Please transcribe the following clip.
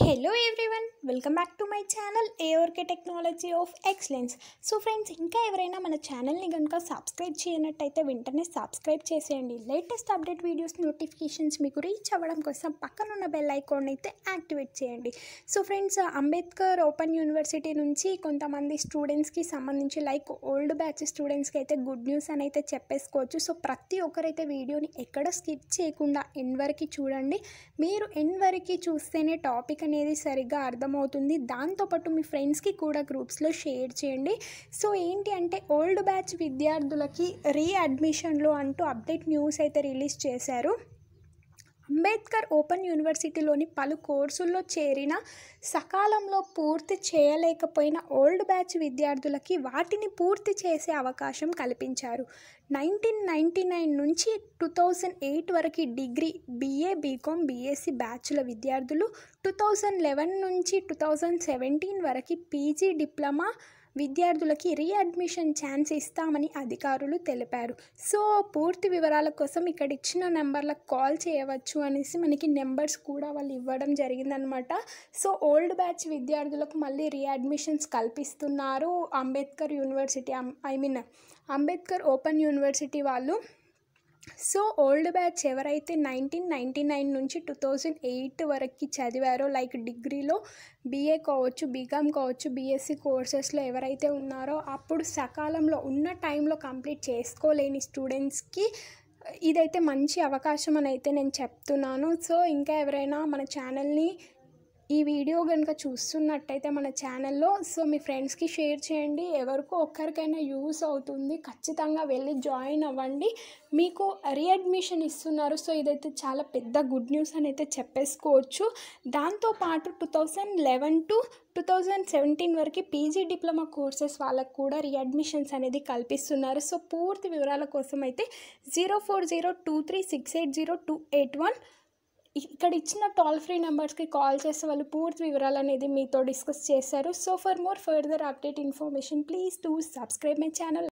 hello everyone welcome back to my channel ARK technology of excellence so friends ఇంకా ఎవరైనా మన ఛానల్ని కనుక సబ్స్క్రైబ్ చేయనట్టయితే వెంటనే సబ్స్క్రైబ్ చేసేయండి లేటెస్ట్ అప్డేట్ వీడియోస్ నోటిఫికేషన్స్ మీకు రీచ్ అవ్వడం కోసం పక్కన ఉన్న బెల్ ఐకాన్ అయితే యాక్టివేట్ చేయండి so friends Ambedkar open university నుంచి కొంతమంది స్టూడెంట్స్కి సంబంధించి లైక్ ఓల్డ్ బ్యాచ్ స్టూడెంట్స్కి అయితే గుడ్ న్యూస్ అని అయితే చెప్పేసుకోవచ్చు సో ప్రతి ఒక్కరైతే వీడియోని ఎక్కడ స్కిప్ చేయకుండా ఎండ్ వరకు చూడండి మీరు ఎండ్ వరకు చూస్తేనే టాపిక్ అనేది సరిగ్గా అర్థమవుతుంది దాంతోపాటు మీ ఫ్రెండ్స్కి కూడా గ్రూప్స్లో షేర్ చేయండి సో ఏంటి అంటే ఓల్డ్ బ్యాచ్ విద్యార్థులకి రీఅడ్మిషన్లో అంటూ అప్డేట్ న్యూస్ అయితే రిలీజ్ చేశారు అంబేద్కర్ ఓపెన్ యూనివర్సిటీలోని పలు కోర్సుల్లో చేరిన సకాలంలో పూర్తి చేయలేకపోయిన ఓల్డ్ బ్యాచ్ విద్యార్థులకి వాటిని పూర్తి చేసే అవకాశం కల్పించారు నైన్టీన్ నైంటీ నైన్ నుంచి టూ థౌజండ్ ఎయిట్ వరకు డిగ్రీ బీఏ బీకామ్ బీఎస్సీ బ్యాచ్ల విద్యార్థులు టూ థౌజండ్ లెవెన్ నుంచి టూ థౌజండ్ సెవెంటీన్ వరకు పీజీ డిప్లొమా విద్యార్థులకి రీఅడ్మిషన్ ఛాన్స్ ఇస్తామని అధికారులు తెలిపారు సో పూర్తి వివరాల కోసం ఇక్కడ ఇచ్చిన నెంబర్లకు కాల్ చేయవచ్చు అనేసి మనకి నెంబర్స్ కూడా వాళ్ళు ఇవ్వడం జరిగిందనమాట సో ఓల్డ్ బ్యాచ్ విద్యార్థులకు మళ్ళీ రీఅడ్మిషన్స్ కల్పిస్తున్నారు Ambedkar university I mean Ambedkar open university వాళ్ళు సో ఓల్డ్ బ్యాచ్ ఎవరైతే నైన్టీన్ నైంటీ నైన్ నుంచి టూ థౌజండ్ ఎయిట్ వరకు చదివారో లైక్ డిగ్రీలో బీఏ కావచ్చు బీకామ్ కావచ్చు బీఎస్సీ కోర్సెస్లో ఎవరైతే ఉన్నారో అప్పుడు సకాలంలో ఉన్న టైంలో కంప్లీట్ చేసుకోలేని స్టూడెంట్స్కి ఇదైతే మంచి అవకాశం అని అయితే నేను చెప్తున్నాను సో ఇంకా ఎవరైనా మన ఛానల్ని ఈ వీడియో కనుక చూస్తున్నట్టయితే మన ఛానల్లో సో మీ ఫ్రెండ్స్కి షేర్ చేయండి ఎవరికో ఒక్కరికైనా యూస్ అవుతుంది ఖచ్చితంగా వెళ్ళి జాయిన్ అవ్వండి మీకు రీఅడ్మిషన్ ఇస్తున్నారు సో ఇదైతే చాలా పెద్ద గుడ్ న్యూస్ అని అయితే చెప్పేసుకోవచ్చు దాంతోపాటు two thousand eleven to two thousand seventeen వరకు పీజీ డిప్లొమా కోర్సెస్ వాళ్ళకు కూడా రీఅడ్మిషన్స్ అనేది కల్పిస్తున్నారు సో పూర్తి వివరాల కోసం అయితే zero four zero two three six eight zero two eight one ఇక్కడ ఇచ్చిన టోల్ ఫ్రీ నెంబర్స్కి కాల్ చేస్తే వాళ్ళు పూర్తి వివరాలు అనేది మీతో డిస్కస్ చేశారు so for more further update information please to subscribe my channel